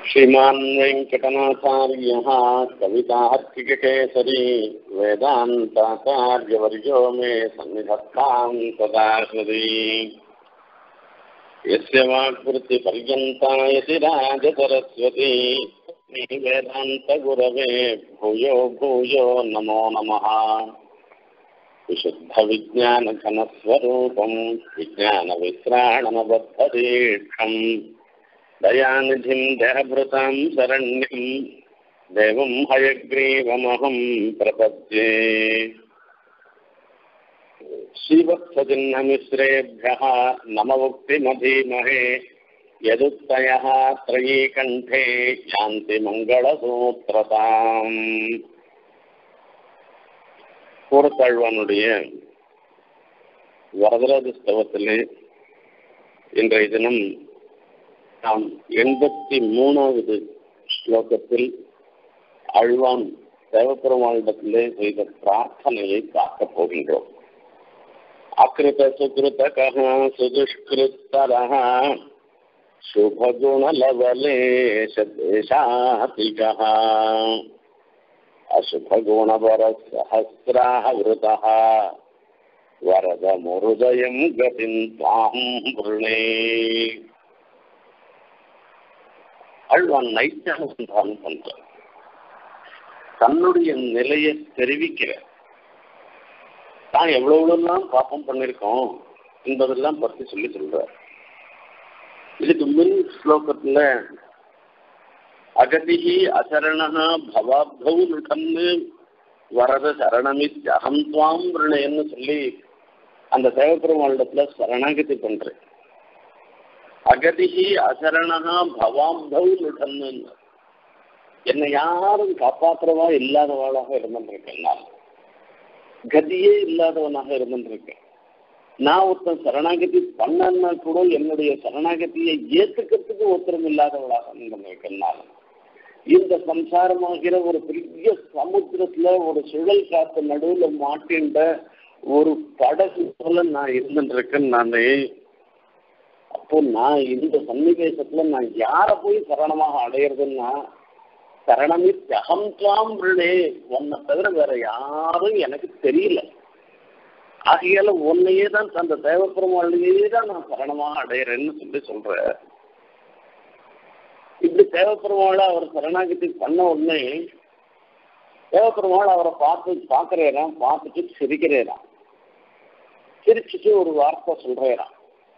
श्रीमान् वेङ्कटनाथार्यः कवितार्किककेसरी वेदान्ताचार्यवर्यो मे सन्निधत्तां सदा हृदि यस्य वाक्वृत्तिपर्यन्ता यति राजसरस्वती वेदान्तगुरवे भूयो भूयो नमो नमः विशुद्धविज्ञानघनस्वरूपम् विज्ञानविश्राणमबद्धदीक्षम् दयानिधिं देहभृतां शरण्यं देवं हयग्रीवमहं प्रपद्ये श्रीवत्सचिह्नमिश्रेभ्यः नममुक्तिमधीमहे यदुक्तयः त्रयीकण्ठे यान्ति மங்களசூத்திரதாம் கூறத்தாழ்வானுடைய வரதராஜ ஸ்தவத்திலே இன்றைய தினம் நாம் எண்பத்தி மூணாவது ஸ்லோகத்தில் அழ்வான் தேவப்பெருமாளிடத்திலே செய்த பிரார்த்தனையை பார்க்க போகின்றோம் அக்கிருத சுகிருதக சுதுஷ்கிருத்தரः शुभगुणलवलेशदेशातिकः अशुभगुणवरसहस्रावृतः वरदमुहृदयं गतिं त्वां वृणे அழ்வான் நைத்தியானுசந்தானம் பண்ற தன்னுடைய நிலையை தெரிவிக்கிற தான் எவ்வளவுலாம் பாப்பம் பண்ணிருக்கோம் என்பதெல்லாம் பற்றி சொல்லி சொல்ற இதுக்கு முன் ஸ்லோகத்துல அகதிகி அசரணா பவாப்தௌ நிகன்னு வரத சரணமித் அகம் துவாம் விருணேன்னு சொல்லி அந்த தேவப்பெருமாளிடத்துல சரணாகதி பண்றேன் அகதிகி அசரணா பவாப்தௌ நிகன்னு என்னை யாரும் காப்பாற்றுறவா இல்லாதவாளாக இருந்திருக்கேன் நான் கதியே இல்லாதவனாக இருந்திருக்கேன் நான் ஒருத்தன் சரணாகதி பண்ணன்னா கூட என்னுடைய சரணாகதியை ஏத்துக்கிறதுக்கு ஒருத்தரும் இல்லாதவளாக இருந்திருக்கேன் நான் இந்த சம்சாரமாகிற ஒரு பெரிய சமுத்திரத்துல ஒரு சுழல் காத்து நடுவுல மாட்டின்ற ஒரு படகு போல நான் இருந்துருக்கேன் நானே அப்போ நான் இந்த சன்னிவேசத்துல நான் யார போய் சரணமாக அடையிறதுன்னா சரணமி தகம் தாம் விழே உன்னை தவிர வேற யாரும் எனக்கு தெரியல ஆகையால உன்னையே தான் அந்த தேவப்பெருமாளையே தான் நான் சரணமாக அடையிறேன்னு சொல்லி சொல்ற இப்படி தேவப்பெருமாளை அவர் சரணாகதி பண்ண உடனே தேவப்பெருமாள் அவரை பார்த்து பார்க்கிறேராம் பார்த்துட்டு சிரிக்கிறேராம் சிரிச்சுட்டு ஒரு வார்த்தை சொல்றேராம்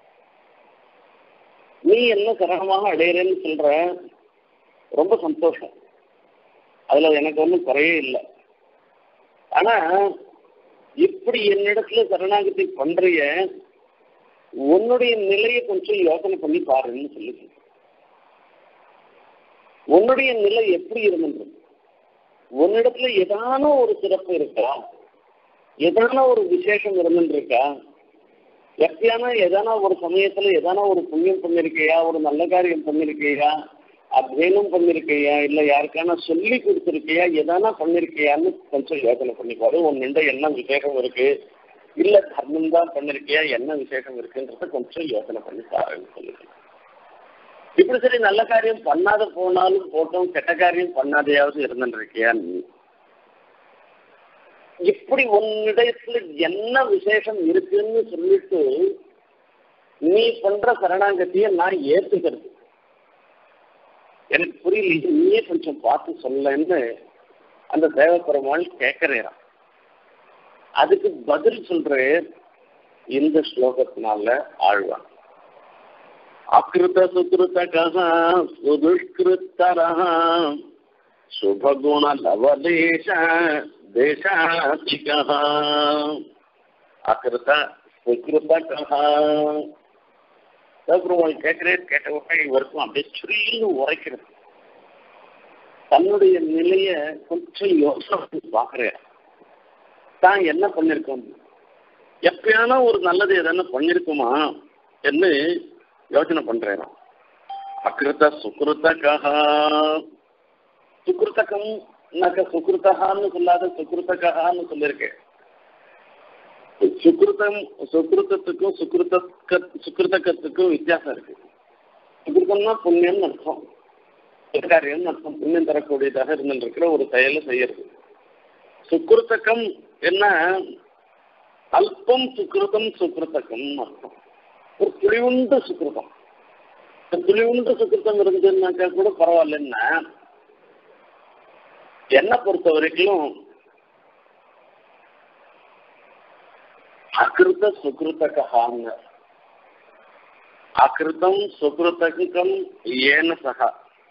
நீ என்ன சரணமாக அடையிறேன்னு சொல்ற ரொம்ப சந்தோஷம் அதுல எனக்கு ஒன்றும் குறையே இல்லை ஆனா இப்படி என்னிடத்துல சரணாகதி பண்றிய உன்னுடைய நிலையை கொஞ்சம் யோசனை பண்ணி பாருன்னு சொல்லி உன்னுடைய நிலை எப்படி இருந்தது உன்னிடத்துல ஏதான ஒரு சிறப்பு இருக்கா ஏதான ஒரு விசேஷம் இருந்துருக்கா எப்பயானா எதானா ஒரு சமயத்துல எதானா ஒரு புண்ணியம் பண்ணிருக்கையா ஒரு நல்ல காரியம் பண்ணிருக்கையா அத்வேனம் பண்ணிருக்கையா இல்ல யாருக்கான சொல்லி கொடுத்துருக்கையா எதானா பண்ணிருக்கையான்னு கொஞ்சம் யோசனை பண்ணிப்பாரு உன்னிண்ட என்ன விசேஷம் இருக்கு இல்ல தர்மம் தான் பண்ணிருக்கியா என்ன விசேஷம் இருக்குன்றத கொஞ்சம் யோசனை பண்ணி பாருன்னு சொல்லிட்டு இப்படி சரி நல்ல காரியம் பண்ணாத போனாலும் போட்டோம் கெட்ட காரியம் பண்ணாதையாவது இருந்துருக்கியா நீ இப்படி உன்னிடத்துல என்ன விசேஷம் இருக்குன்னு சொல்லிட்டு நீ பண்ற சரணாகத்திய நான் ஏத்துக்கிறது எனக்கு புரியல நீயே கொஞ்சம் பார்த்து சொல்லன்னு அந்த தேவப்பெருமாள் கேட்கிறேன் அதுக்கு பதில் சொல்றேன் இந்த ஸ்லோகத்தினால ஆழ்வான் அகிருத சுகிருத்தக சுதுஷ்கிருத்தரः சுபகுண லவலேஷ தேசாதிகः அகிருத சுகிருத்தக பெருமாள் கேட்கிறேன் கேட்ட உடனே இவருக்கும் அப்படியே சுரின்னு உரைக்கிறது தன்னுடைய நிலைய கொஞ்சம் யோசனை பார்க்கிறேன் தான் என்ன பண்ணிருக்கோம் எப்பயானா ஒரு நல்லது எதனா பண்ணிருக்குமா என்று யோசனை பண்றேன் அகிருத்த சுகிருத்தகா சுகிருத்தகம் சுகிருத்தகான்னு சொல்லாத சுகிருத்தகான்னு சொல்லியிருக்கேன் சுக்கிருத்தம் சுக்கிருத்தத்துக்கும் சுக்கிருத்த சுக்கிருத்தக்கத்துக்கும் வித்தியாசம் இருக்கு சுக்கிருத்தம்னா புண்ணியம்னு அர்த்தம் காரியம் அர்த்தம் புண்ணியம் தரக்கூடியதாக இருந்துருக்கிற ஒரு செயலை செய்யறது சுக்கிருத்தக்கம் என்ன அல்பம் சுக்கிருத்தம் சுக்கிருத்தக்கம் அர்த்தம் ஒரு துளிவுண்டு சுக்கிருத்தம் துளிவுண்டு சுக்கிருத்தம் இருந்ததுன்னாக்கா கூட பரவாயில்லன்னா என்னை பொறுத்த வரைக்கும் அகிருத சுகிருத்தகாங்க அகிருதம் சுகிருத்தகம் ஏன சக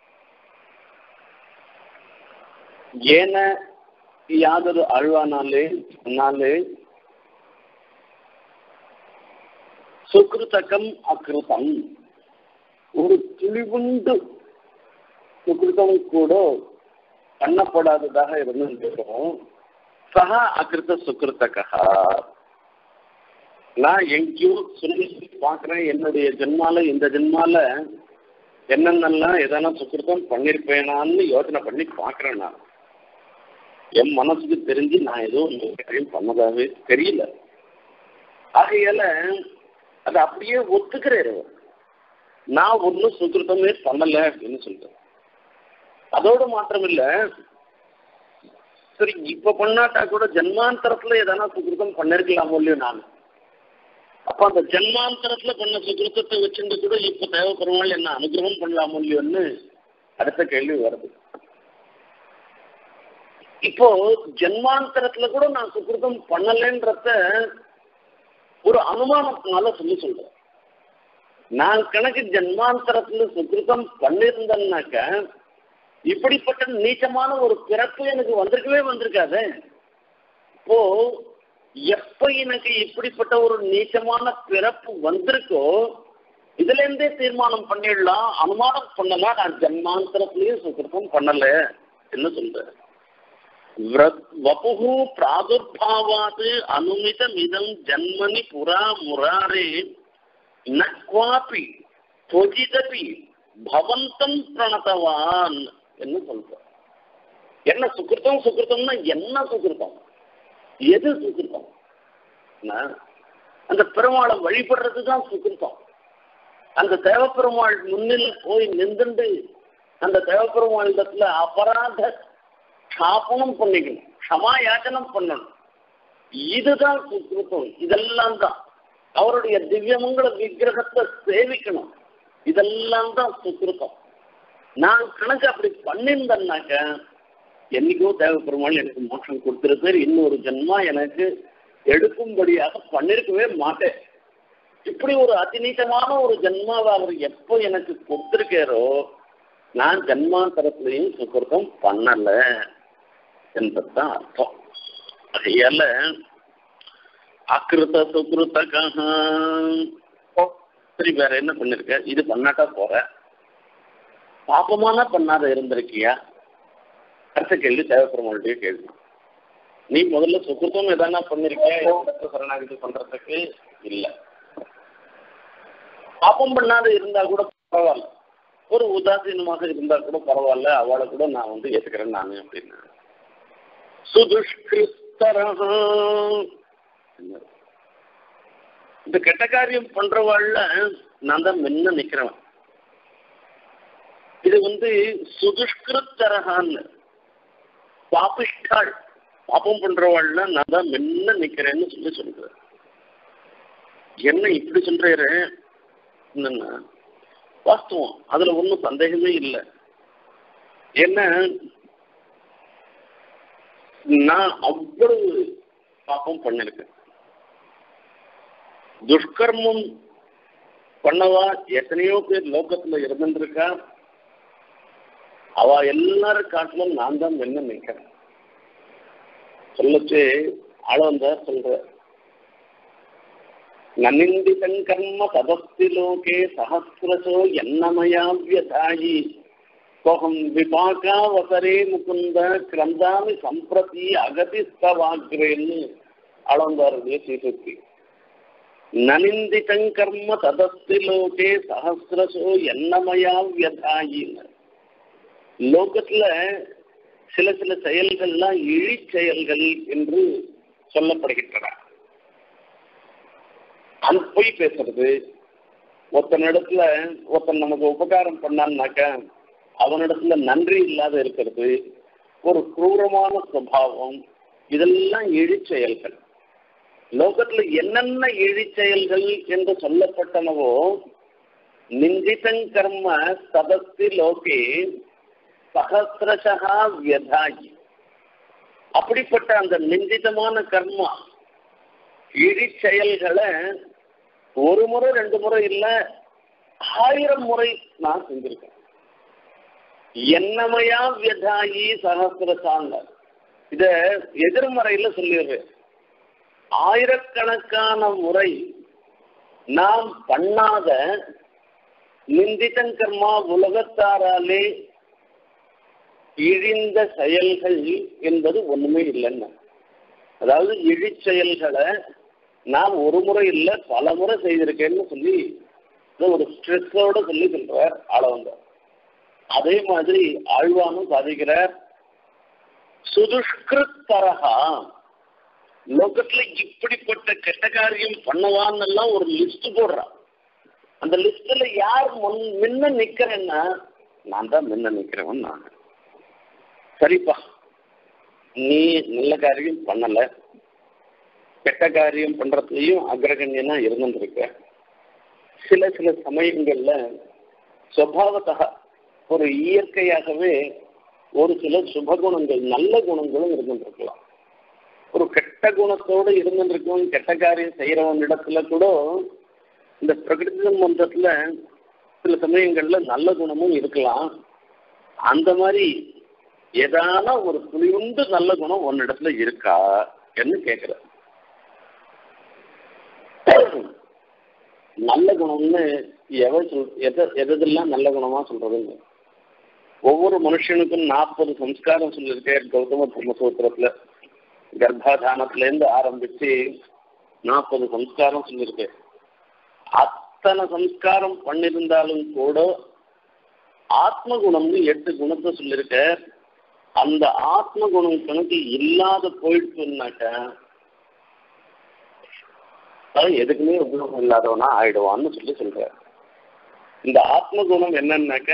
ஏன யாதொரு அழ்வானாலே நாளே சுகிருத்தகம் அகிருதம் ஒரு துளிவுண்டு சுகிருதம் கூட பண்ணப்படாததாக இருந்திருக்கிறோம் சகா அகிருத்த சுகிருத்தகா நான் எங்கேயோ சொல்லி பார்க்குறேன் என்னுடைய ஜென்மால இந்த ஜென்மால என்னென்னலாம் எதனா சுக்கிருத்தம் பண்ணியிருப்பேனான்னு யோசனை பண்ணி பார்க்குறேன் நான் என் மனசுக்கு தெரிஞ்சு நான் ஏதோ ஒரு காரியம் பண்ணதாவே தெரியல ஆகையால அதை அப்படியே ஒத்துக்கிறேன் நான் ஒன்றும் சுக்கிருத்தமே பண்ணலை அப்படின்னு சொல்லிட்டேன் அதோடு மாத்திரம் இல்ல சரி இப்ப பண்ணாட்டா கூட ஜென்மாந்தரத்துல எதனா சுக்கிருத்தம் பண்ணிருக்கலாமோ இல்லையோ நான் அப்ப அந்த ஜென்மாந்தரத்துல பண்ண சுக்கிருத்தத்தை வச்சுட்டு கூட இப்ப தேவைப்படுவாள் என்ன அனுகிரகம் பண்ணலாமோ இல்லையோன்னு அடுத்த கேள்வி வருது இப்போ ஜென்மாந்தரத்துல கூட நான் சுக்கிருத்தம் பண்ணலன்றத ஒரு அனுமானத்தினால சொல்லி சொல்றேன் நான் கணக்கு ஜென்மாந்தரத்துல சுக்கிருத்தம் பண்ணியிருந்தேன்னாக்க இப்படிப்பட்ட நீச்சமான ஒரு பிறப்பு எனக்கு வந்திருக்கவே வந்திருக்காது இப்போ எப்ப எனக்கு இப்படிப்பட்ட ஒரு நீச்சமான பிறப்பு வந்திருக்கோ இதுல இருந்தே தீர்மானம் பண்ணிடலாம் அனுமானம் பண்ணலாம் நான் ஜன்மாந்தரத்திலயும் சுக்கிருத்தம் பண்ணல என்ன சொல்றேன் வபுகு பிராதுர்பாவாது அனுமிதமிதம் ஜன்மனி புரா முராரே நக்வாபி தொஜிதபி பவந்தம் பிரணதவான் என்ன சொல்ற என்ன சுக்கிருத்தம் சுக்கிருத்தம்னா என்ன சுக்கிருத்தம் எது சுக்கிருத்தம் அந்த பெருமாளை வழிபடுறது தான் சுக்கிருத்தம் அந்த தேவப்பெருமாள் முன்னில் போய் நின்றுண்டு அந்த தேவப்பெருமாள் இடத்துல அபராத க்ஷாபனம் பண்ணிக்கணும் க்ஷமா யாச்சனம் பண்ணணும் இதுதான் சுக்கிருத்தம் இதெல்லாம் தான் அவருடைய திவ்யமங்கள விக்கிரகத்தை சேவிக்கணும் இதெல்லாம் தான் சுக்கிருத்தம் நான் கணக்கு அப்படி பண்ணியிருந்தேன்னாக்க என்னைக்கோ தேவ பெருமாள் எனக்கு மோட்சம் கொடுத்துருக்காரு இன்னொரு ஜென்மா எனக்கு எடுக்கும்படியாக பண்ணிருக்கவே மாட்டேன் இப்படி ஒரு அதிநீட்டமான ஒரு ஜென்மாவை அவர் எப்போ எனக்கு கொடுத்துருக்காரோ நான் ஜென்மாந்தரத்திலையும் சுக்கிருத்தம் பண்ணல என்பதுதான் அர்த்தம் அதையால அக்கிருத்த சுக்கிருத்தகாக சரி வேற என்ன பண்ணிருக்க இது பண்ணாட்டா போற பாப்பமான பண்ணாத இருந்திருக்கியா அடுத்த கேள்வி தேவைப்படுறவங்களுடைய கேள்வி நீ முதல்ல சுக்கிருத்தம் எதனா பண்ணிருக்கியா சரணாகதி பண்றதுக்கு இல்ல பாப்பம் பண்ணாத இருந்தா கூட பரவாயில்ல ஒரு உதாசீனமாக இருந்தா கூட பரவாயில்ல அவளை கூட நான் வந்து ஏத்துக்கிறேன் நானு அப்படின்னு சுதுஷ்கிருத்தரக இந்த கெட்ட காரியம் பண்றவாள்ல நான் தான் முன்ன நிக்கிறவன் இது வந்து சுதுஷ்கிருத்தரகான்னு பாபிஷ்டாள் பாப்பம் பண்றவாள்ல நான் தான் முன்ன நிக்கிறேன்னு சொல்லி சொல்றேன் என்ன இப்படி சொல்றாரு என்னன்னா வாஸ்தவம் அதுல ஒன்றும் சந்தேகமே இல்லை என்ன நான் அவ்வளவு பாப்பம் பண்ணிருக்கேன் துஷ்கர்மம் பண்ணவா எத்தனையோ பேர் லோகத்துல இருந்துருக்கா அவ எல்லாரும் காட்டிலும் நான் தான் மென்ன நிற்கிறேன் சொல்லச்சு ஆளவந்த சொல்ற நனிந்திதம் கர்ம ததஸ்தி லோகே சஹசிரசோ என்னமயா வியதாயி கோகம் விபாகாவசரே முகுந்த கிரந்தாமி சம்பிரதி அகதிஸ்தவாகிரேன்னு ஆளவந்தாருடைய சீசுத்தி நனிந்திதம் கர்ம ததஸ்தி லோகே சஹசிரசோ என்னமயா வியதாயின்னு லோகத்துல சில சில செயல்கள்லாம் இழி செயல்கள் என்று சொல்லப்படுகின்றன அந்த பொய் பேசுறது ஒருத்தன் இடத்துல ஒருத்தன் நமக்கு உபகாரம் பண்ணான்னாக்க அவனிடத்துல நன்றி இல்லாத இருக்கிறது ஒரு குரூரமான சுபாவம் இதெல்லாம் இழிச்செயல்கள் லோகத்துல என்னென்ன இழிச்செயல்கள் என்று சொல்லப்பட்டனவோ நிந்திதங்கர்ம சதஸ்தி லோகே சகசிரசகா வியதாகி அப்படிப்பட்ட அந்த நிந்திதமான கர்மா இழிச்செயல்களை ஒரு முறை ரெண்டு முறை இல்ல ஆயிரம் முறை நான் செஞ்சிருக்கேன் என்னமையா வியதாயி சகசிரசாங்க இத எதிர்மறையில சொல்லிடுறேன் ஆயிரக்கணக்கான முறை நாம் பண்ணாத நிந்திதங்கர்மா உலகத்தாராலே இழிந்த செயல்கள் என்பது ஒண்ணுமே இல்லைன்னு அதாவது இழி செயல்களை நான் ஒரு முறை இல்லை பல முறை செய்திருக்கேன்னு சொல்லி ஒரு ஸ்ட்ரெஸ்ஸோட சொல்லி சொல்றார் ஆளவந்தார் அதே மாதிரி ஆழ்வானும் சாதிக்கிறார் சுதுஷ்கிருத்தரகா லோகத்துல இப்படிப்பட்ட கெட்ட காரியம் பண்ணவான்னு எல்லாம் ஒரு லிஸ்ட் போடுறான் அந்த லிஸ்ட்ல யார் முன் முன்ன நிக்கிறேன்னா நான் தான் முன்ன நிக்கிறவன் நான் சரிப்பா நீ நல்ல காரியம் பண்ணல கெட்ட காரியம் பண்றதுலயும் அக்ரகண்யனா இருந்துருக்க சில சில சமயங்கள்ல சுவாவத்தக ஒரு இயற்கையாகவே ஒரு சில சுபகுணங்கள் நல்ல குணங்களும் இருந்துருக்கலாம் ஒரு கெட்ட குணத்தோடு இருந்துருக்கவன் கெட்ட காரியம் செய்யறவன் இடத்துல கூட இந்த பிரகிருதி மந்திரத்துல சில சமயங்கள்ல நல்ல குணமும் இருக்கலாம் அந்த மாதிரி ஏதான ஒரு துணிவுண்டு நல்ல குணம் உன்னிடத்துல இருக்கா என்று கேட்கிற நல்ல குணம்னு எவ சொல் எதை எதெல்லாம் நல்ல குணமா சொல்றதுன்னு ஒவ்வொரு மனுஷனுக்கும் நாற்பது சம்ஸ்காரம் சொல்லியிருக்கேன் கௌதம பிரம்மசூத்திரத்துல கர்ப்பாதானத்துல இருந்து ஆரம்பிச்சு நாற்பது சம்ஸ்காரம் சொல்லியிருக்கேன் அத்தனை சம்ஸ்காரம் பண்ணிருந்தாலும் கூட ஆத்ம குணம்னு எட்டு குணத்தை சொல்லியிருக்க அந்த ஆத்ம குணம் கணக்கு இல்லாத போயிடுச்சுன்னாக்க எதுக்குமே உபயோகம் இல்லாதவனா ஆயிடுவான்னு சொல்லி சொல்ற இந்த ஆத்ம குணம் என்னன்னாக்க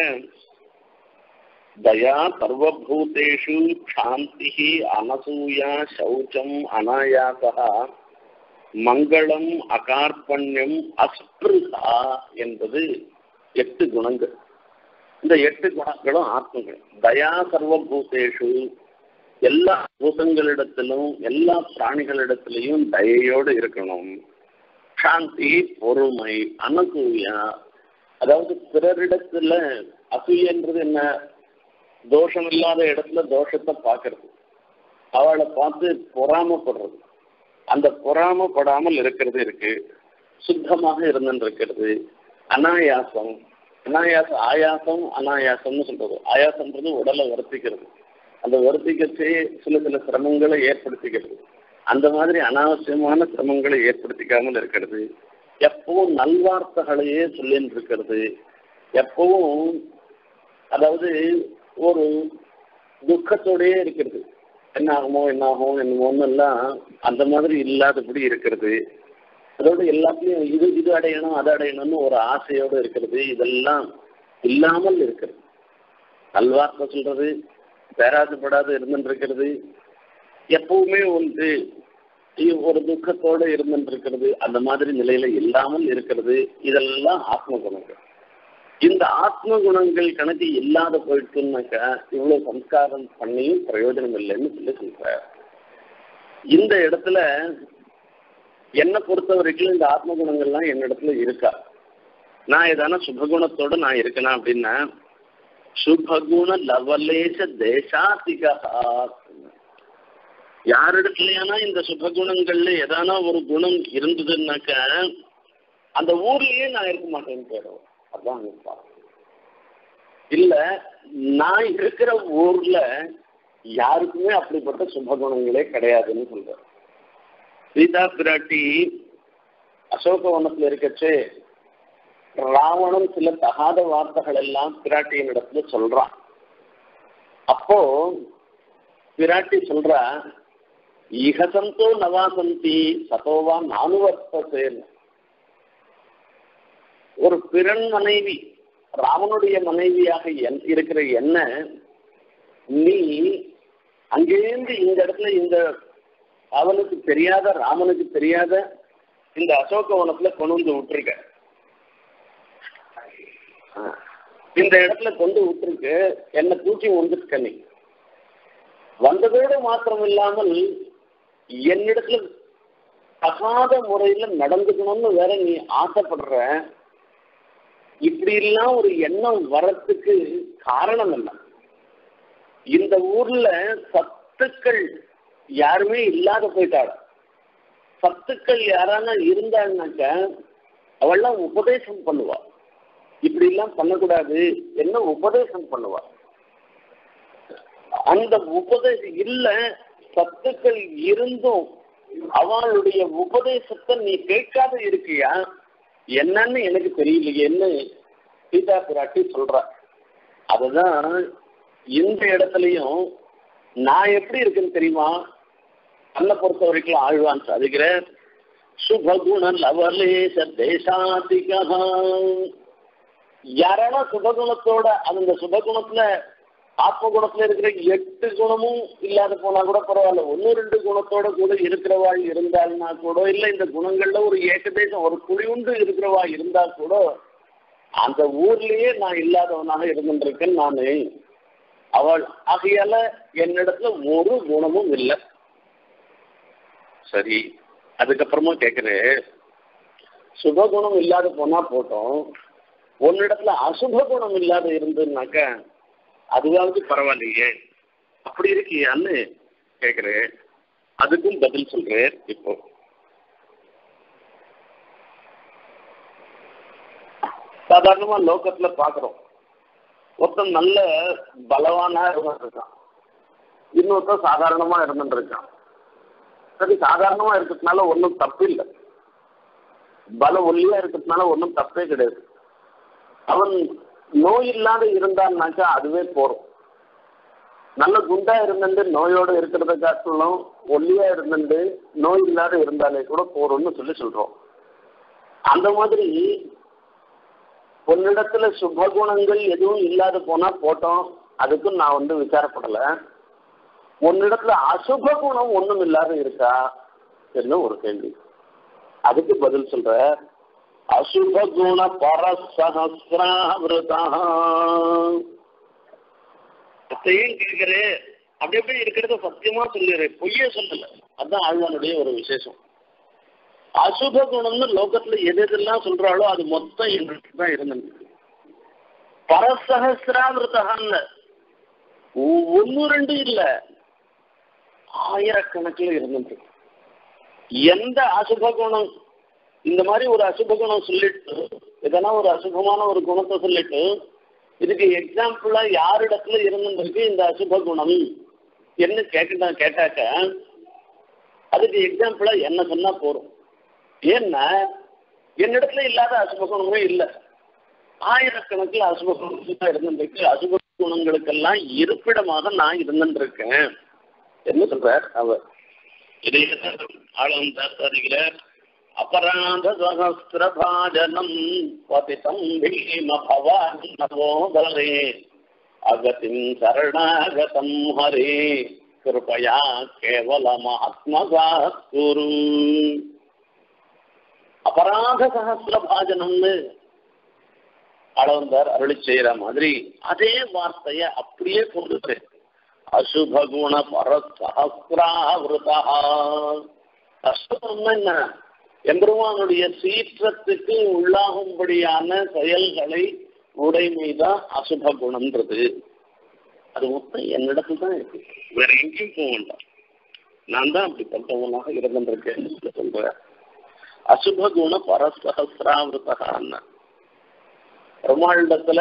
தயா சர்வபூதேஷு சாந்தி அனசூயா சௌச்சம் அனாயாசா மங்களம் அகார்பண்யம் அஸ்பிருதா என்பது எட்டு குணங்கள் இந்த எட்டு குணங்களும் ஆத்மங்கள் தயா சர்வபூதேஷு எல்லா பூதங்களிடத்திலும் எல்லா பிராணிகளிடத்திலையும் தயையோடு இருக்கணும் சாந்தி பொறுமை அனசூயா அதாவது பிறரிடத்துல அசூயன்றது என்ன தோஷம் இல்லாத இடத்துல தோஷத்தை பார்க்கறது அவளை பார்த்து பொறாமப்படுறது அந்த பொறாமப்படாமல் இருக்கிறது இருக்கு சுத்தமாக இருந்துன்னு இருக்கிறது அனாயாசம் அனாயாசம் ஆயாசம் அனாயாசம்னு சொல்றது ஆயாசம்ன்றது உடலை வருத்திக்கிறது அந்த வருத்திக்கச்சே சில சில சிரமங்களை ஏற்படுத்திக்கிறது அந்த மாதிரி அனாவசியமான சிரமங்களை ஏற்படுத்திக்காமல் இருக்கிறது எப்பவும் நல்வார்த்தைகளையே சொல்லின்னு இருக்கிறது எப்பவும் அதாவது ஒரு துக்கத்தோடயே இருக்கிறது என்ன ஆகுமோ என்ன ஆகும் என்னமோன்னு எல்லாம் அந்த மாதிரி இல்லாதபடி இருக்கிறது அதோட எல்லாத்துலயும் இது இது அடையணும் அது அடையணும்னு ஒரு ஆசையோடு இருக்கிறது இதெல்லாம் இல்லாமல் இருக்கிறது நல்வார்த்தை சொல்றது பேராசப்படாது இருந்துட்டு இருக்கிறது எப்பவுமே வந்து ஒரு துக்கத்தோடு இருந்துட்டு இருக்கிறது அந்த மாதிரி நிலையில இல்லாமல் இருக்கிறது இதெல்லாம் ஆத்ம குணங்கள் இந்த ஆத்ம குணங்கள் கணக்கு இல்லாத போயிட்டுனாக்கா இவ்வளவு சம்ஸ்காரம் பண்ணியும் பிரயோஜனம் இல்லைன்னு சொல்லி சொல்ற இந்த இடத்துல என்னை பொறுத்த வரைக்கும் இந்த ஆத்ம குணங்கள்லாம் என்னிடத்துல இருக்கா நான் ஏதான சுபகுணத்தோட நான் இருக்கேனா அப்படின்னா சுபகுண லவலேச தேசாதிகா யாரிடத்துலயானா இந்த சுபகுணங்கள்ல ஏதானா ஒரு குணம் இருந்ததுன்னாக்க அந்த ஊர்லயே நான் இருக்க மாட்டேன்னு போயிடும் அதான் இல்ல நான் இருக்கிற ஊர்ல யாருக்குமே அப்படிப்பட்ட சுபகுணங்களே கிடையாதுன்னு சொல்றேன் சீதா பிராட்டி அசோகவனத்துல இருக்கச்சு ராவணன் சில தகாத வார்த்தைகள் எல்லாம் பிராட்டியின் இடத்துல சொல்றான் அப்போ பிராட்டி சொல்றா இகசந்தோ நவாசந்தி சதோவா நானுவர்த்தசேன் ஒரு பிறன் மனைவி ராமனுடைய மனைவியாக என்- இருக்கிற என்ன நீ அங்கேருந்து இந்த இடத்துல இந்த அவனுக்கு தெரியாத ராமனுக்கு தெரியாத இந்த அசோகவனத்துல கொண்டு வந்து விட்டுருக்க ஆ. இந்த இடத்துல கொண்டு விட்டுருக்கு என்னை தூக்கி வந்துருக்க நீ வந்ததோடு மாத்திரம் இல்லாமல் என்னிடத்துல தகாத முறையில நடந்துக்கணும்னு வேற நீ ஆசைப்படுற இப்படி எல்லாம் ஒரு எண்ணம் வரத்துக்கு காரணம் என்ன இந்த ஊர்ல சத்துக்கள் யாருமே இல்லாத போயிட்டாள் சத்துக்கள் யாரான இருந்தாங்கனாக்க அவள்லாம் உபதேசம் பண்ணுவா இப்படி எல்லாம் பண்ணக்கூடாது என்ன உபதேசம் பண்ணுவா அந்த உபதேசம் இல்ல சத்துக்கள் இருந்தும் அவளுடைய உபதேசத்தை நீ கேட்காத இருக்கியா என்னன்னு எனக்கு தெரியலையேன்னு சீதா பிராட்டி சொல்ற அதுதான் இந்த இடத்துலயும் நான் எப்படி இருக்குன்னு தெரியுமா தன்னை பொறுத்த வரைக்கும் ஆழ்வான் சாதிக்கிற சுபகுண லவலேச தேசாதிகா யாரானா சுபகுணத்தோட அந்த சுபகுணத்துல ஆத்ம குணத்துல இருக்கிற எட்டு குணமும் இல்லாத போனா கூட பரவாயில்ல ஒன்னு ரெண்டு குணத்தோட கூட இருக்கிறவா இருந்தால்னா கூட இல்ல இந்த குணங்கள்ல ஒரு ஏகதேசம் ஒரு குழியுண்டு இருக்கிறவா இருந்தா கூட அந்த ஊர்லயே நான் இல்லாதவனாக இருந்துருக்கேன் நானு அவள் ஆகையால என்னிடத்துல ஒரு குணமும் இல்லை சரி அதுக்கப்புறமா கேக்குறேன் சுபகுணம் இல்லாத போனா போட்டோம் உன்னிடத்துல அசுப குணம் இல்லாத இருந்ததுனாக்க அதுவாவது பரவாயில்லையே அப்படி இருக்கியான்னு கேக்குறேன் அதுக்கும் பதில் சொல்றேன் இப்போ சாதாரணமா லோகத்துல பாக்குறோம் ஒருத்தன் நல்ல பலவானா இருந்திருக்கான் இன்னொருத்தன் சாதாரணமா இருந்துருக்கான் சரி சாதாரணமா இருக்கிறதுனால ஒன்றும் தப்பு இல்லை பலம் ஒல்லியா இருக்கிறதுனால ஒன்றும் தப்பே கிடையாது அவன் நோய் இல்லாத இருந்தான்னாக்கா அதுவே போறோம் நல்ல குண்டா இருந்துட்டு நோயோட இருக்கிறத காட்டிலும் ஒல்லியா இருந்துட்டு நோய் இல்லாத இருந்தாலே கூட போறோம்னு சொல்லி சொல்றோம் அந்த மாதிரி உன்னிடத்துல சுபகுணங்கள் எதுவும் இல்லாத போனா போட்டோம் அதுக்கும் நான் வந்து விசாரப்படல உன்னிடத்துல அசுப குணம் ஒண்ணும் இல்லாத இருக்கா என்ன ஒரு கேள்வி அதுக்கு பதில் சொல்ற அசுப குண பரசகசிராவிரதா அத்தையும் கேட்கிறே அப்படி எப்படி இருக்கிறத சத்தியமா சொல்லிடுற பொய்யே சொல்லல அதுதான் ஆழ்வானுடைய ஒரு விசேஷம் அசுப குணம்னு லோகத்துல எது எதெல்லாம் சொல்றாளோ அது மொத்தம் எங்களுக்கு தான் இருந்தது பரசகசிராவிரதான்னு ஒன்னு ரெண்டு இல்ல ஆயிரக்கணக்கில் இருந்தது எந்த அசுப குணம் இந்த மாதிரி ஒரு அசுப குணம் சொல்லிட்டு எதனா ஒரு அசுபமான ஒரு குணத்தை சொல்லிட்டு இதுக்கு எக்ஸாம்பிளா யாரிடத்துல இருந்திருக்கு இந்த அசுப குணம் என்ன கேட்க கேட்டாக்க அதுக்கு எக்ஸாம்பிளா என்ன சொன்னா போறோம் ஏன்னா என்னிடத்துல இல்லாத அசுப குணமே இல்லை ஆயிரக்கணக்கில் அசுப குணம் இருந்திருக்கு அசுப குணங்களுக்கெல்லாம் இருப்பிடமாக நான் இருந்திருக்கேன் என்ன சொல்றார் அவர் இதை ஆழம் தாத்தாதிகிறார் அபராத சகசிரபாஜனம் பதிதம் பீம பவான் நவோதரே அகதிம் சரணாகதம் ஹரே கிருபயா கேவலமாத்மகா குரு அபராத சகசிரபாஜனம்னு அளவந்தார் அருளி செய்யற மாதிரி அதே வார்த்தைய அப்படியே கொண்டு அசுபகுண பரசஹசிராவிரதா அசுபம் என்ன எம்பெருமானுடைய சீற்றத்துக்கு உள்ளாகும்படியான செயல்களை உடைமைதான் அசுப குணம்ன்றது அது மொத்தம் என்னிடத்துல தான் இருக்கு வேற எங்கேயும் போக வேண்டாம் நான் தான் அப்படிப்பட்டவனாக இருந்திருக்கேன்னு சொல்றேன் அசுப குண பரசஹசிராவிரதான்னு பெருமாளிடத்துல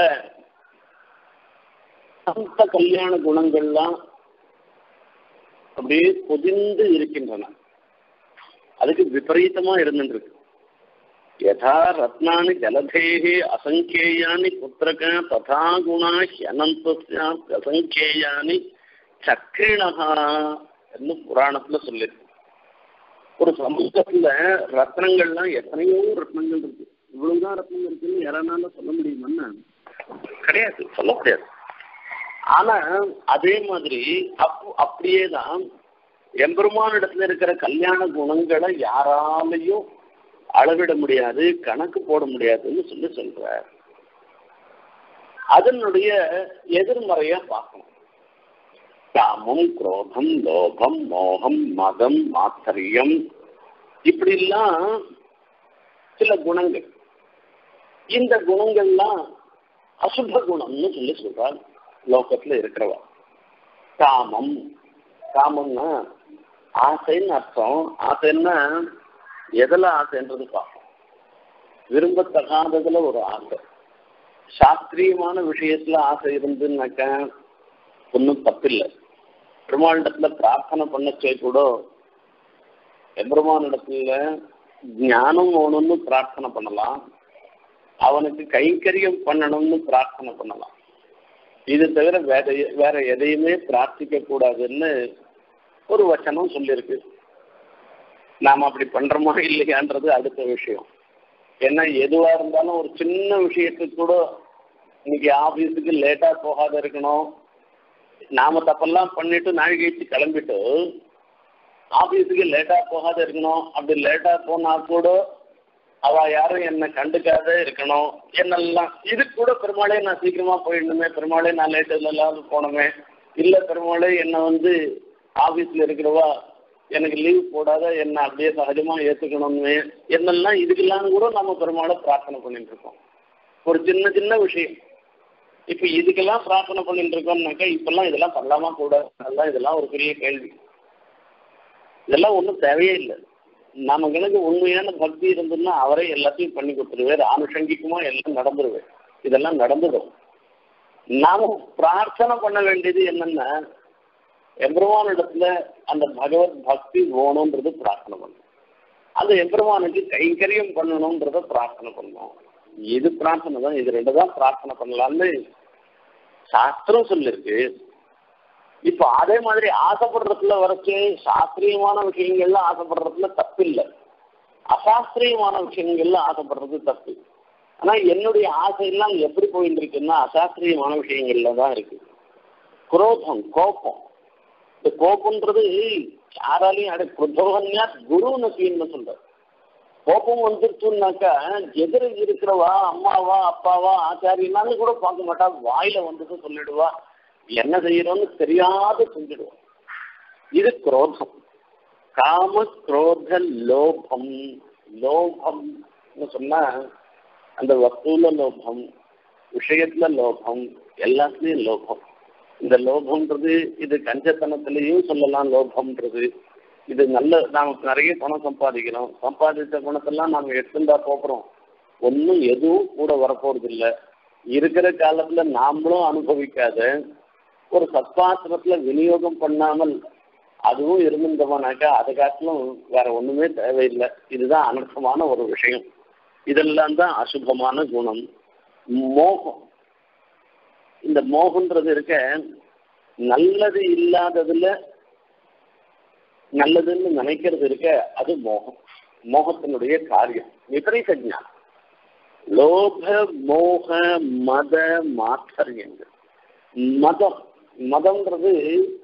அந்த கல்யாண குணங்கள்லாம் அப்படியே பொதிந்து இருக்கின்றன அதுக்கு விபரீதமா இருந்துருக்கு யதா ரத்னானி ஜலதேகே அசங்கேயானி புத்திரக ததா குணா ஹியனந்தஸ்யாத் அசங்கேயானி சக்ரிணகா என்று புராணத்துல சொல்லிருக்கு ஒரு சமூகத்துல ரத்னங்கள்லாம் எத்தனையோ ரத்னங்கள் இருக்கு இவ்வளவுதான் ரத்னங்கள் இருக்குன்னு யாரானால சொல்ல முடியுமான்னா கிடையாது சொல்ல முடியாது ஆனா அதே மாதிரி அப் அப்படியே தான் எம்பெருமானிடத்துல இருக்கிற கல்யாண குணங்களை யாராலையும் அளவிட முடியாது கணக்கு போட முடியாதுன்னு சொல்லி சொல்றார் அதனுடைய எதிர்மறையா பார்க்கணும் காமம் குரோதம் லோகம் மோகம் மதம் மாத்தரியம் இப்படிலாம் சில குணங்கள் இந்த குணங்கள்லாம் அசுப குணம்னு சொல்லி சொல்றார் லோகத்துல இருக்கிறவா காமம் காமம்னா ஆசைன்னு அர்த்தம் ஆசைன்னா எதுல ஆசைன்றது பார்ப்போம் விரும்பத்தகாததுல ஒரு ஆசை சாஸ்திரியமான விஷயத்துல ஆசை இருந்துன்னாக்க ஒன்றும் தப்பில்லை பெருமாளிடத்துல பிரார்த்தனை பண்ணச்சே கூட எம்பெருமானிடத்துல ஞானம் வேணும்னு பிரார்த்தனை பண்ணலாம் அவனுக்கு கைங்கரியம் பண்ணணும்னு பிரார்த்தனை பண்ணலாம் இது தவிர வேற வேற எதையுமே பிரார்த்திக்க கூடாதுன்னு ஒரு வச்சனம் சொல்லியிருக்கு நாம் அப்படி பண்றோமா இல்லையான்றது அடுத்த விஷயம் ஏன்னா எதுவா இருந்தாலும் ஒரு சின்ன விஷயத்துக்கு கூட இன்னைக்கு ஆபீஸுக்கு லேட்டா போகாத இருக்கணும் நாம தப்பெல்லாம் பண்ணிட்டு நாள் கழிச்சு கிளம்பிட்டு ஆபீஸுக்கு லேட்டா போகாத இருக்கணும் அப்படி லேட்டா போனா கூட அவ யாரும் என்னை கண்டுக்காத இருக்கணும் என்னெல்லாம் இது கூட பெருமாளே நான் சீக்கிரமா போயிடணுமே பெருமாளே நான் லேட்டு இல்லாத போனோமே இல்ல பெருமாளே என்னை வந்து ஆபீஸ்ல இருக்கிறவா எனக்கு லீவ் போடாத என்ன அப்படியே சகஜமா ஏத்துக்கணும்னு என்னெல்லாம் இதுக்கெல்லாம் கூட நம்ம பெருமாளை பிரார்த்தனை பண்ணிட்டு இருக்கோம் ஒரு சின்ன சின்ன விஷயம் இப்ப இதுக்கெல்லாம் பிரார்த்தனை பண்ணிட்டு இருக்கோம்னாக்கா இப்பெல்லாம் இதெல்லாம் பண்ணலாமா கூட அதெல்லாம் இதெல்லாம் ஒரு பெரிய கேள்வி இதெல்லாம் ஒன்றும் தேவையே இல்லை நம்ம கணக்கு உண்மையான பக்தி இருந்ததுன்னா அவரே எல்லாத்தையும் பண்ணி கொடுத்துருவார் ஆனுஷங்கிக்குமா எல்லாம் நடந்துருவேன் இதெல்லாம் நடந்துடும் நாம பிரார்த்தனை பண்ண வேண்டியது என்னன்னா எம்பெருமானிடத்துல அந்த பகவத் பக்தி வேணும்ன்றது பிரார்த்தனை பண்ணணும் அந்த எம்பெருமானுக்கு கைங்கரியம் பண்ணணும்ன்றத பிரார்த்தனை பண்ணணும் இது பிரார்த்தனை தான் இது ரெண்டு தான் பிரார்த்தனை பண்ணலாம்னு சாஸ்திரம் சொல்லிருக்கு இப்போ அதே மாதிரி ஆசைப்படுறதுல வரைச்சு சாஸ்திரியமான விஷயங்கள்ல ஆசைப்படுறதுல தப்பு இல்லை அசாஸ்திரியமான விஷயங்கள்ல ஆசைப்படுறது தப்பு ஆனா என்னுடைய ஆசையெல்லாம் எப்படி போயிட்டு இருக்குன்னா அசாஸ்திரியமான விஷயங்கள்ல தான் இருக்கு குரோதம் கோபம் இந்த கோபம்ன்றது யாராலையும் அடை குரோதன்யா குரு நசின்னு சொல்ற கோபம் வந்துருச்சுன்னாக்கா எதிர இருக்கிறவா அம்மாவா அப்பாவா ஆச்சாரியனாலும் கூட பார்க்க மாட்டா வாயில வந்துட்டு சொல்லிடுவா என்ன செய்யறோம்னு தெரியாத செஞ்சிடுவோம் இது குரோதம் காம குரோத லோபம் லோபம் சொன்னா அந்த வஸ்துல லோபம் விஷயத்துல லோபம் எல்லாத்துலயும் லோபம் இந்த லோபம்ன்றது இது கஞ்சத்தனத்திலையும் சொல்லலாம் லோபம்ன்றது இது நல்ல நாம நிறைய பணம் சம்பாதிக்கிறோம் சம்பாதிச்ச பணத்தெல்லாம் நாம எடுத்துட்டா போகிறோம் ஒன்றும் எதுவும் கூட வரப்போறது இல்லை இருக்கிற காலத்துல நாமளும் அனுபவிக்காத ஒரு சத்பாத்திரத்துல விநியோகம் பண்ணாமல் அதுவும் இருந்திருந்தோம்னாக்கா அதை காட்டிலும் வேற ஒண்ணுமே தேவையில்லை இதுதான் அனர்த்தமான ஒரு விஷயம் இதெல்லாம் தான் அசுபமான குணம் மோகம் இந்த மோகன்றது இருக்க நல்லது இல்லாததுல நல்லதுன்னு நினைக்கிறது இருக்க அது மோகம் மோகத்தினுடைய காரியம் விபரீத ஞானம் லோக மோக மத மாத்தரியங்கள் மதம் மதம்ன்றது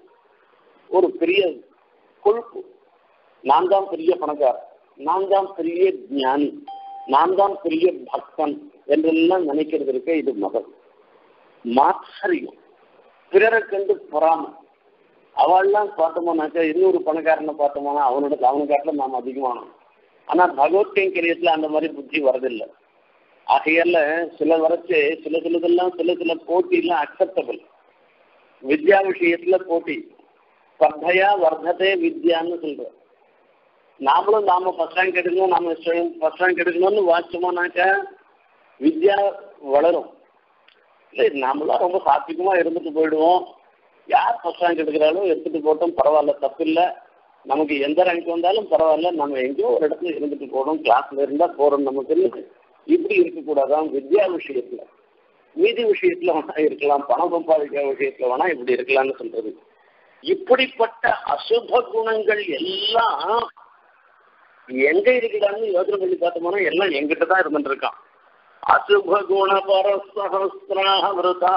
ஒரு பெரிய கொழுப்பு நான் தான் பெரிய பணக்காரன் நான் தான் பெரிய ஞானி நான் தான் பெரிய பக்தன் என்றெல்லாம் நினைக்கிறது இருக்க இது மதம் மாத்சரியம் பிறரை கண்டு பொறாமை அவள்லாம் பார்த்தோம்னாக்கா இன்னொரு பணக்காரனை பார்த்தோம்னா அவனோட அவனுக்காட்டில நாம் அதிகமானோம் ஆனா பகவத் கைங்கரியத்துல அந்த மாதிரி புத்தி வரதில்லை ஆகையால சில வரைச்சு சில சிலதெல்லாம் சில சில போட்டியெல்லாம் அக்செப்டபிள் வித்யா விஷயத்துல போட்டி ஸ்பர்தையா வர்த்ததே வித்யான்னு சொல்றோம் நாமளும் நாம ஃபர்ஸ்ட் ரேங்க் எடுக்கணும் நாம ஃபர்ஸ்ட் ரேங்க் எடுக்கணும்னு வாச்சோம்னாக்கா வித்யா வளரும் இல்லை நாமெல்லாம் ரொம்ப சாத்விகமா இருந்துட்டு போயிடுவோம் யார் ஃபர்ஸ்ட் ரேங்க் எடுக்கிறாலும் எடுத்துட்டு போட்டோம் பரவாயில்ல தப்பு இல்லை நமக்கு எந்த ரேங்க் வந்தாலும் பரவாயில்ல நம்ம எங்கேயோ ஒரு இடத்துல இருந்துட்டு போகணும் கிளாஸ்ல இருந்தா போறோம் நமக்கு இப்படி இருக்கக்கூடாதான் வித்யா விஷயத்துல மீதி விஷயத்துல வேணா இருக்கலாம் பணம் சம்பாதிக்கிற விஷயத்துல வேணா இப்படி இருக்கலாம்னு சொல்றது இப்படிப்பட்ட அசுப குணங்கள் எல்லாம் எங்க இருக்குதான்னு யோசனை பண்ணி பார்த்தோம்னா எல்லாம் எங்கிட்ட தான் இருந்துட்டு இருக்கான் அசுபகுண பரசகசிராவிரதா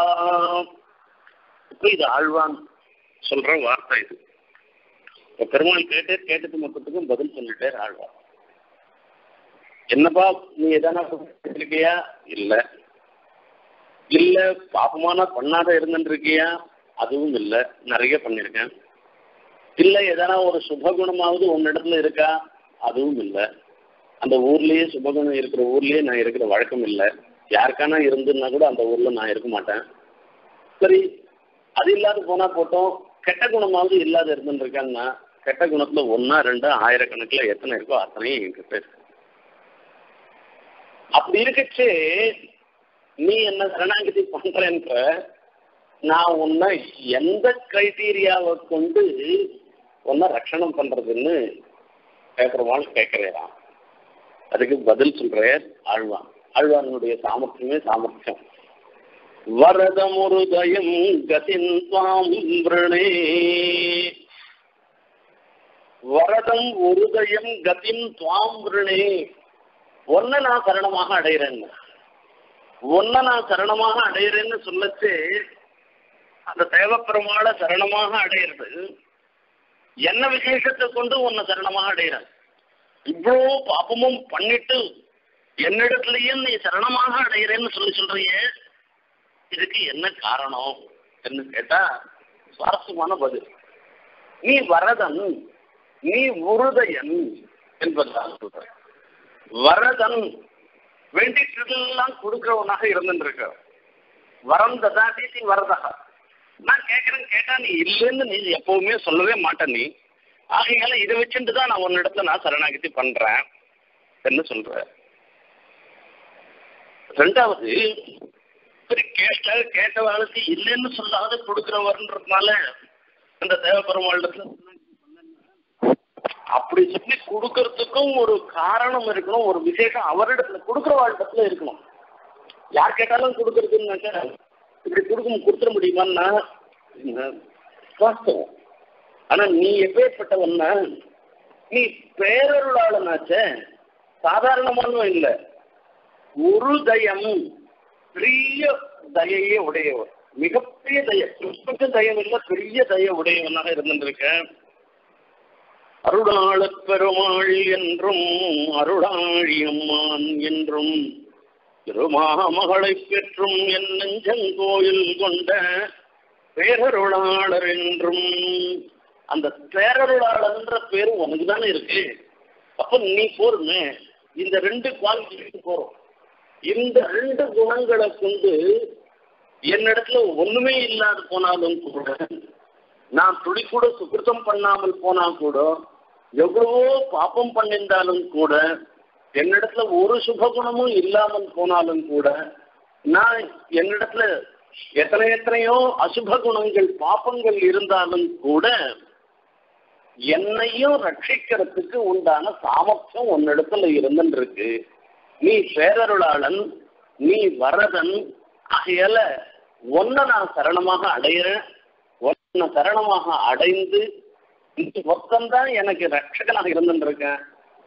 இப்ப இது ஆழ்வான் சொல்ற வார்த்தை இது இப்ப பெருமாள் கேட்டு கேட்டது மொத்தத்துக்கும் பதில் சொல்லிட்டே ஆழ்வான் என்னப்பா நீ எதனா இருக்கியா இல்ல இல்ல பாப்பமான பண்ணாத இருந்துருக்கியா அதுவும் இல்ல நிறைய பண்ணிருக்கேன் இல்ல எதனா ஒரு சுபகுணமாவது உன்னிடத்துல இருக்கா அதுவும் இல்ல அந்த ஊர்லயே சுபகுணம் இருக்கிற ஊர்லயே நான் இருக்கிற வழக்கம் இல்லை யாருக்கானா இருந்துன்னா கூட அந்த ஊர்ல நான் இருக்க மாட்டேன் சரி அது இல்லாத போனா போட்டோம் கெட்ட குணமாவது இல்லாத இருந்துருக்கான்னா கெட்ட குணத்துல ஒன்னா ரெண்டு ஆயிரக்கணக்கில் எத்தனை இருக்கோ அத்தனையும் என்கிட்ட இருக்கு அப்படி இருக்கச்சு நீ என்ன சரணாகதி பண்றேன்ற நான் உன்னை எந்த கிரைட்டீரியாவை கொண்டு உன்னை ரட்சணம் பண்றதுன்னு கேட்கறவான்னு கேட்கிறேன் அதுக்கு பதில் சொல்றேன் ஆழ்வான் ஆழ்வானுடைய சாமர்த்தியமே சாமர்த்தியம் வரதமுருதயம் கதின் துவாம் விரணே வரதம் உருதயம் கதின் துவாம் விரணே ஒன்ன நான் சரணமாக அடையிறேன்னு ஒன்ன நான் சரணமாக அடையிறேன்னு சொல்லச்சு அந்த தேவப்பெருமாளை சரணமாக அடையிறது என்ன விசேஷத்தை கொண்டு உன்னை சரணமாக அடையிறேன் இவ்வளோ பாபமும் பண்ணிட்டு என்னிடத்துலயும் நீ சரணமாக அடையிறேன்னு சொல்லி சொல்றியே இதுக்கு என்ன காரணம் என்று கேட்டா சுவாரஸ்யமான பதில் நீ வரதன் நீ உருதயன் என்பதுதான் சொல்ற வரதன் வேண்டிட்டதெல்லாம் கொடுக்கிறவனாக இருந்துருக்க வரம் ததாதி நீ வரதா நான் கேட்கறேன் கேட்டா நீ இல்லைன்னு நீ எப்பவுமே சொல்லவே மாட்டேன் நீ ஆகையால இதை வச்சுட்டு தான் நான் உன்னிடத்துல நான் சரணாகதி பண்றேன் என்ன சொல்ற ரெண்டாவது சரி கேட்ட கேட்டவாளுக்கு இல்லைன்னு சொல்லாத கொடுக்கிறவர்ன்றதுனால அந்த தேவப்பெருமாளிடத்துல அப்படி சொல்லி கொடுக்கறதுக்கும் ஒரு காரணம் இருக்கணும் ஒரு விசேஷம் அவரிடத்துல கொடுக்குறவாளிடத்துல இருக்கணும் யார் கேட்டாலும் கொடுக்கறதுன்னாக்கா இப்படி கொடுக்க கொடுத்துட முடியுமான்னா வாஸ்தவம் ஆனா நீ எப்பேற்பட்டவன்னா நீ பேரருளாளனாச்சே சாதாரணமானவன் இல்லை ஒரு தயம் பெரிய தயையே உடையவர் மிகப்பெரிய தய கொஞ்சம் தயம் இல்லை பெரிய தய உடையவனாக இருந்திருக்கேன் அருளாள பெருமாள் என்றும் அருளாழியம்மான் என்றும் திருமாமகளை பெற்றும் என் நெஞ்சங்கோயில் கொண்ட பேரருளாளர் என்றும் அந்த பேரருளாளர்ன்ற பேரு உனக்கு தானே இருக்கு அப்ப நீ போருமே இந்த ரெண்டு குவாலிஃபிகேஷன் போறோம் இந்த ரெண்டு குணங்களை கொண்டு என்னிடத்துல ஒண்ணுமே இல்லாது போனாலும் கூட நான் துளி கூட சுகிருத்தம் பண்ணாமல் போனா கூட எவ்வளவோ பாப்பம் பண்ணியிருந்தாலும் கூட என்னிடத்துல ஒரு சுபகுணமும் இல்லாமல் போனாலும் கூட நான் என்னிடத்துல எத்தனை எத்தனையோ அசுப குணங்கள் பாப்பங்கள் இருந்தாலும் கூட என்னையும் ரட்சிக்கிறதுக்கு உண்டான சாமர்த்தியம் உன்னிடத்துல இருந்துருக்கு நீ பேரருளாளன் நீ வரதன் ஆகையால ஒன்ன நான் சரணமாக அடையிறேன் ஒன்ன சரணமாக அடைந்து இந்த மொத்தம்தான் எனக்கு ரட்சகனாக இருந்துருக்கேன்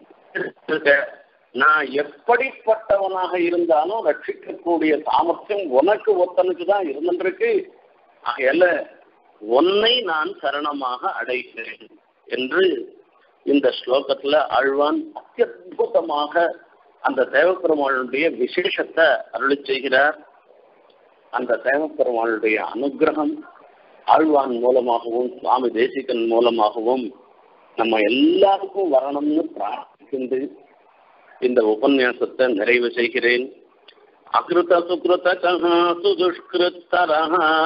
நான் எப்படிப்பட்டவனாக இருந்தாலும் ரட்சிக்கக்கூடிய சாமர்த்தியம் உனக்கு ஒத்தனுக்கு தான் இருந்துருக்கு ஆகையால உன்னை நான் சரணமாக அடைகிறேன் என்று இந்த ஸ்லோகத்துல ஆழ்வான் அத்தியுதமாக அந்த தேவப்பெருமாளுடைய விசேஷத்தை அருளி செய்கிறார் அந்த தேவப்பெருமாளுடைய அனுகிரகம் ஆழ்வான் மூலமாகவும் சுவாமி தேசிகன் மூலமாகவும் நம்ம எல்லாருக்கும் வரணும்னு பிரார்த்திக்கின்று இந்த உபன்யாசத்தை நிறைவு செய்கிறேன் அகிருத சுகிருத சுதுஷ்கிருத்தர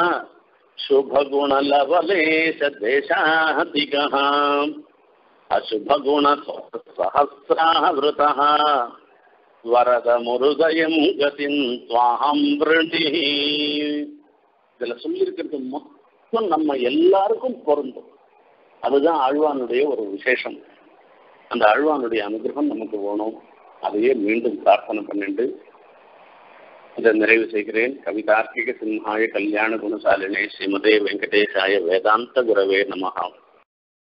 சுபகுணலவலேஷ தேசாதிக அசுபகுண சஹசிராவிருத வரத முருதயம் கதின் துவாம் விருணி இதுல சொல்லியிருக்கிறது மொத்தம் நம்ம எல்லாருக்கும் பொருந்தும் அதுதான் ஆழ்வானுடைய ஒரு விசேஷம் அந்த ஆழ்வானுடைய அனுகிரகம் நமக்கு வேணும் அதையே மீண்டும் பிரார்த்தனை பண்ணிட்டு இதை நிறைவு செய்கிறேன் கவிதார்க்கிக சிம்ஹாய கல்யாண குணசாலினே ஸ்ரீமதே வெங்கடேசாய வேதாந்த குரவே நமகாம்